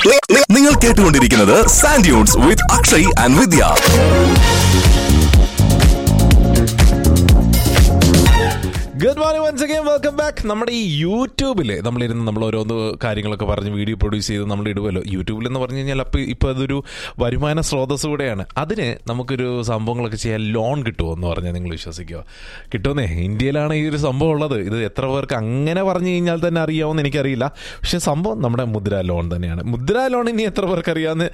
നിങ്ങൾ കേട്ടുകൊണ്ടിരിക്കുന്നത് Sandunes with Akshay and Vidya good morning once again welcome back നമ്മുടെ ഈ യൂട്യൂബിൽ നമ്മളിരുന്ന് നമ്മൾ ഓരോന്ന് കാര്യങ്ങളൊക്കെ പറഞ്ഞ് വീഡിയോ പ്രൊഡ്യൂസ് ചെയ്ത് നമ്മൾ ഇടുമല്ലോ യൂട്യൂബിൽ എന്ന് പറഞ്ഞു കഴിഞ്ഞാൽ അപ്പോൾ ഇപ്പോൾ അതൊരു വരുമാന സ്രോതസ് കൂടെയാണ് അതിന് നമുക്കൊരു സംഭവങ്ങളൊക്കെ ചെയ്യാൻ ലോൺ കിട്ടുമോ എന്ന് പറഞ്ഞാൽ നിങ്ങൾ വിശ്വസിക്കുമോ കിട്ടുമെന്നേ ഇന്ത്യയിലാണ് ഈ ഒരു സംഭവം ഉള്ളത് ഇത് എത്ര പേർക്ക് അങ്ങനെ പറഞ്ഞു കഴിഞ്ഞാൽ തന്നെ അറിയാമെന്ന് എനിക്കറിയില്ല പക്ഷേ സംഭവം നമ്മുടെ മുദ്ര ലോൺ തന്നെയാണ് മുദ്ര ലോൺ ഇനി എത്ര പേർക്ക് അറിയാമെന്ന്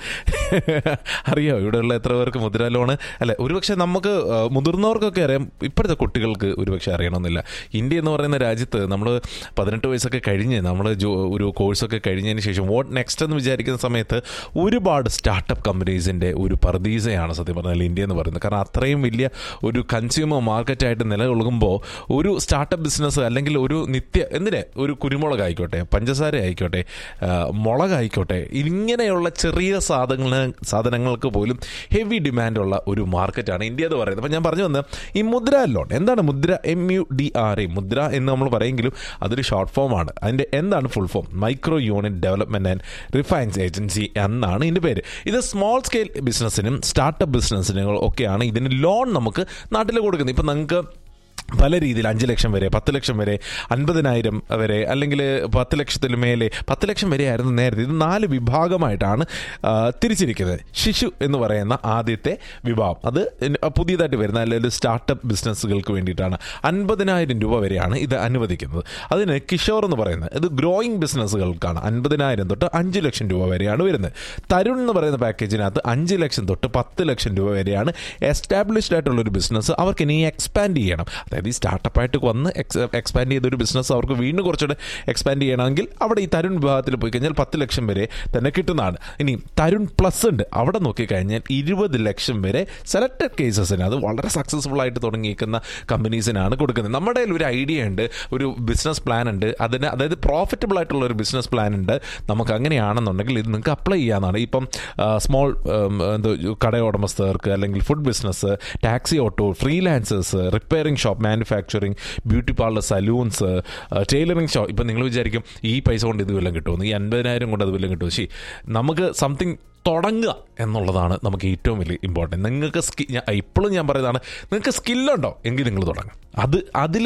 അറിയാമോ ഇവിടെയുള്ള എത്ര പേർക്ക് മുദ്ര ലോൺ അല്ലെ ഒരുപക്ഷെ നമുക്ക് ആ, മുതിർന്നവർക്കൊക്കെ അറിയാം ഇപ്പോഴത്തെ കുട്ടികൾക്ക് ഒരുപക്ഷെ അറിയണമെന്നില്ല ഇന്ത്യ എന്ന് പറയുന്ന രാജ്യത്ത് നമ്മൾ പതിനെട്ട് വയസ്സൊക്കെ കഴിഞ്ഞ് നമ്മൾ ഒരു കോഴ്സൊക്കെ കഴിഞ്ഞതിന് ശേഷം വോട്ട് നെക്സ്റ്റ് എന്ന് വിചാരിക്കുന്ന സമയത്ത് ഒരുപാട് സ്റ്റാർട്ടപ്പ് കമ്പനീസിൻ്റെ ഒരു പർദീസയാണ് സത്യം പറഞ്ഞാൽ ഇന്ത്യ എന്ന് പറയുന്നത് കാരണം അത്രയും വലിയ ഒരു കൺസ്യൂമർ മാർക്കറ്റായിട്ട് നിലകൊള്ളുമ്പോൾ ഒരു സ്റ്റാർട്ടപ്പ് ബിസിനസ് അല്ലെങ്കിൽ ഒരു നിത്യ എന്തിനെ ഒരു കുരുമുളക് ആയിക്കോട്ടെ പഞ്ചസാര ആയിക്കോട്ടെ ആ, മുളക് ആയിക്കോട്ടെ ഇങ്ങനെയുള്ള ചെറിയ സാധനങ്ങൾ സാധനങ്ങൾക്ക് പോലും ഹെവി ഡിമാൻഡുള്ള ഒരു മാർക്കറ്റാണ് ഇന്ത്യ എന്ന് പറയുന്നത് അപ്പം ഞാൻ പറഞ്ഞു വന്നത് ഈ മുദ്ര ലോൺ എന്താണ് Mudra M U D R A Mudra എന്ന് നമ്മൾ പറയെങ്കിലും അതൊരു ഷോർട്ട് ഫോം ആണ് അതിൻ്റെ എന്താണ് full form micro unit development and refinance agency എന്നാണ് ഇതിൻ്റെ പേര് ഇത് സ്മോൾ സ്കെയിൽ ബിസിനസ്സിനും സ്റ്റാർട്ടപ്പ് ബിസിനസ്സിനും ഒക്കെയാണ് ഇതിന് ലോൺ നമുക്ക് നാട്ടിൽ കൊടുക്കുന്നത് ഇപ്പം നിങ്ങൾക്ക് പല രീതിയിൽ അഞ്ച് ലക്ഷം വരെ പത്ത് ലക്ഷം വരെ അൻപതിനായിരം വരെ അല്ലെങ്കിൽ പത്ത് ലക്ഷത്തിന് മേലെ പത്ത് ലക്ഷം വരെ ആയിരുന്നു നേരത്തെ ഇത് നാല് വിഭാഗമായിട്ടാണ് ആ, തിരിച്ചിരിക്കുന്നത് ശിശു എന്ന് പറയുന്ന ആദ്യത്തെ വിഭാഗം അത് പുതിയതായിട്ട് വരുന്ന അല്ലെങ്കിൽ സ്റ്റാർട്ടപ്പ് ബിസിനസ്സുകൾക്ക് വേണ്ടിയിട്ടാണ് അൻപതിനായിരം രൂപ വരെയാണ് ഇത് അനുവദിക്കുന്നത് അതിന് കിഷോർ എന്ന് പറയുന്നത് ഇത് ഗ്രോയിങ് ബിസിനസ്സുകൾക്കാണ് അൻപതിനായിരം തൊട്ട് അഞ്ച് ലക്ഷം രൂപ വരെയാണ് വരുന്നത് തരുൺ എന്ന് പറയുന്ന പാക്കേജിനകത്ത് അഞ്ച് ലക്ഷം തൊട്ട് പത്ത് ലക്ഷം രൂപ വരെയാണ് എസ്റ്റാബ്ലിഷ്ഡ് ആയിട്ടുള്ള ഒരു ബിസിനസ് അവർക്ക് ഇനി എക്സ്പാൻഡ് ചെയ്യണം അതായത് ഈ സ്റ്റാർട്ടപ്പായിട്ട് വന്ന് എക്സ് എക്സ്പാൻഡ് ചെയ്തൊരു ബിസിനസ് അവർക്ക് വീണ്ടും കുറച്ചുകൂടെ എക്സ്പാൻഡ് ചെയ്യണമെങ്കിൽ അവിടെ ഈ തരുൺ വിഭാഗത്തിൽ പോയി കഴിഞ്ഞാൽ പത്ത് ലക്ഷം വരെ തന്നെ കിട്ടുന്നതാണ് ഇനി തരുൺ പ്ലസ് ഉണ്ട് അവിടെ നോക്കിക്കഴിഞ്ഞാൽ ഇരുപത് ലക്ഷം വരെ സെലക്ടഡ് കേസസിന് അത് വളരെ സക്സസ്ഫുൾ ആയിട്ട് തുടങ്ങിയിരിക്കുന്ന കമ്പനീസിനാണ് കൊടുക്കുന്നത് നമ്മുടെ കയ്യിൽ ഒരു ഐഡിയ ഉണ്ട് ഒരു ബിസിനസ് പ്ലാൻ ഉണ്ട് അതിന് അതായത് പ്രോഫിറ്റബിൾ ആയിട്ടുള്ള ഒരു ബിസിനസ് പ്ലാൻ ഉണ്ട് നമുക്ക് അങ്ങനെയാണെന്നുണ്ടെങ്കിൽ ഇത് നിങ്ങൾക്ക് അപ്ലൈ ചെയ്യാവുന്നതാണ് ഇപ്പം സ്മോൾ എന്തോ കട ഉടമസ്ഥർക്ക് അല്ലെങ്കിൽ food business taxi auto freelancers repairing shop manufacturing beauty parlour salons tailoring shop ഇപ്പം നിങ്ങൾ വിചാരിക്കും ഈ പൈസ കൊണ്ട് ഇത് വല്ലതും കിട്ടുമെന്ന് ഈ അൻപതിനായിരം കൊണ്ട് അത് വല്ലതും കിട്ടുമോ ശരി നമുക്ക് സംതിങ് തുടങ്ങുക എന്നുള്ളതാണ് നമുക്ക് ഏറ്റവും വലിയ ഇമ്പോർട്ടൻറ്റ് നിങ്ങൾക്ക് സ്കി ഞാൻ ഇപ്പോഴും ഞാൻ പറയുന്നതാണ് നിങ്ങൾക്ക് സ്കില്ലുണ്ടോ എങ്കിൽ നിങ്ങൾ തുടങ്ങും അത് അതിൽ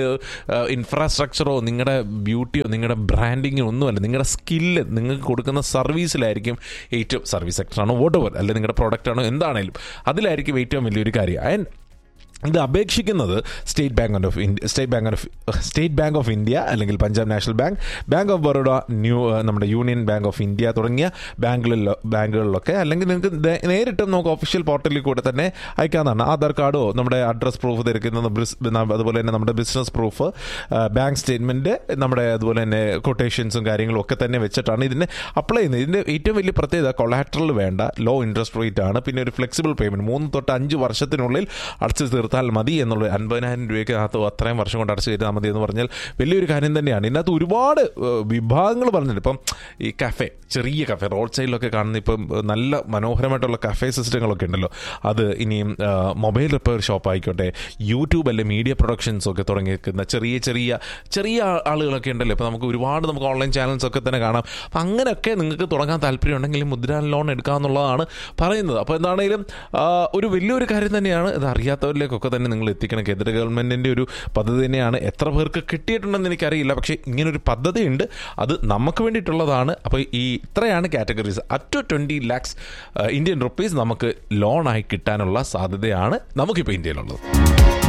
ഇൻഫ്രാസ്ട്രക്ചറോ നിങ്ങളുടെ ബ്യൂട്ടിയോ നിങ്ങളുടെ ബ്രാൻഡിങ്ങോ ഒന്നുമല്ല നിങ്ങളുടെ സ്കില്ല് നിങ്ങൾക്ക് കൊടുക്കുന്ന സർവീസിലായിരിക്കും ഏറ്റവും സർവീസ് സെക്ടറാണോ വോട്ട് ഓവർ അല്ലെങ്കിൽ നിങ്ങളുടെ പ്രോഡക്റ്റാണോ എന്താണേലും അതിലായിരിക്കും ഏറ്റവും വലിയൊരു കാര്യം ആൻഡ് ഇത് അപേക്ഷിക്കുന്നത് State Bank of India State Bank of State Bank of India അല്ലെങ്കിൽ Punjab National Bank Bank of Baroda new നമ്മുടെ യൂണിയൻ ബാങ്ക് ഓഫ് ഇന്ത്യ തുടങ്ങിയ ബാങ്കുകളിലോ ബാങ്കുകളിലൊക്കെ അല്ലെങ്കിൽ നിങ്ങൾക്ക് ദേ- നേരിട്ട് നമുക്ക് ഒഫീഷ്യൽ പോർട്ടലിൽ കൂടെ തന്നെ അയക്കാവുന്നതാണ് ആധാർ കാർഡോ നമ്മുടെ അഡ്രസ് പ്രൂഫ് തിരക്കുന്നത് ബിസ്- ന- അതുപോലെ തന്നെ നമ്മുടെ ബിസിനസ് പ്രൂഫ് ബാങ്ക് സ്റ്റേറ്റ്മെൻറ്റ് നമ്മുടെ അതുപോലെ തന്നെ കൊട്ടേഷൻസും കാര്യങ്ങളും ഒക്കെ തന്നെ വെച്ചിട്ടാണ് ഇതിനെ അപ്ലൈ ചെയ്യുന്നത് ഇതിൻ്റെ ഏറ്റവും വലിയ പ്രത്യേകത കൊളാട്രൽ വേണ്ട ലോ ഇൻട്രസ്റ്റ് റേറ്റ് ആണ് പിന്നെ ഒരു ഫ്ലെക്സിബിൾ പേയ്മെൻറ്റ് മൂന്ന് തൊട്ട് അഞ്ച് വർഷത്തിനുള്ളിൽ അടച്ചു തീർത്താൽ മതി എന്നുള്ള അൻപതിനായിരം രൂപയ്ക്ക് അകത്ത് അത്രയും വർഷം കൊണ്ട് അടച്ചു തീർത്താൽ മതി എന്ന് പറഞ്ഞാൽ വലിയൊരു കാര്യം തന്നെയാണ് ഇതിനകത്ത് ഒരുപാട് വിഭാഗങ്ങൾ പറഞ്ഞിട്ടുണ്ട് ഇപ്പം ഈ കഫേ ചെറിയ കഫേ റോഡ് സൈഡിലൊക്കെ കാണുന്ന ഇപ്പം നല്ല മനോഹരമായിട്ടുള്ള കഫേ സിസ്റ്റങ്ങളൊക്കെ ഉണ്ടല്ലോ അത് ഇനിയും മൊബൈൽ റിപ്പയർ ഷോപ്പ് ആയിക്കോട്ടെ യൂട്യൂബ് അല്ലെ മീഡിയ പ്രൊഡക്ഷൻസ് ഒക്കെ തുടങ്ങിയിരിക്കുന്ന ചെറിയ ചെറിയ ചെറിയ ആ- ആളുകളൊക്കെ ഉണ്ടല്ലോ ഇപ്പോൾ നമുക്ക് ഒരുപാട് നമുക്ക് ഓൺലൈൻ ചാനൽസ് ഒക്കെ തന്നെ കാണാം അപ്പം അങ്ങനെയൊക്കെ നിങ്ങൾക്ക് തുടങ്ങാൻ താല്പര്യം ഉണ്ടെങ്കിൽ മുദ്ര ലോൺ എടുക്കാമെന്നുള്ളതാണ് പറയുന്നത് അപ്പോൾ എന്താണെങ്കിലും ആ, ഒരു വലിയൊരു കാര്യം തന്നെയാണ് ഇത് അറിയാത്തവരിലേക്കൊക്കെ തന്നെ നിങ്ങൾ എത്തിക്കണം കേന്ദ്ര ഗവൺമെൻറ്റിൻ്റെ ഒരു പദ്ധതി തന്നെയാണ് എത്ര പേർക്ക് കിട്ടിയിട്ടുണ്ടെന്ന് എനിക്കറിയില്ല പക്ഷേ ഇങ്ങനൊരു പദ്ധതിയുണ്ട് അത് നമുക്ക് വേണ്ടിയിട്ടുള്ളതാണ് അപ്പോൾ ഈ ഇത്രയാണ് categories up to twenty lakhs Indian rupees നമുക്ക് ലോണായി കിട്ടാനുള്ള സാധ്യതയാണ് നമുക്കിപ്പോൾ ഇന്ത്യയിലുള്ളത്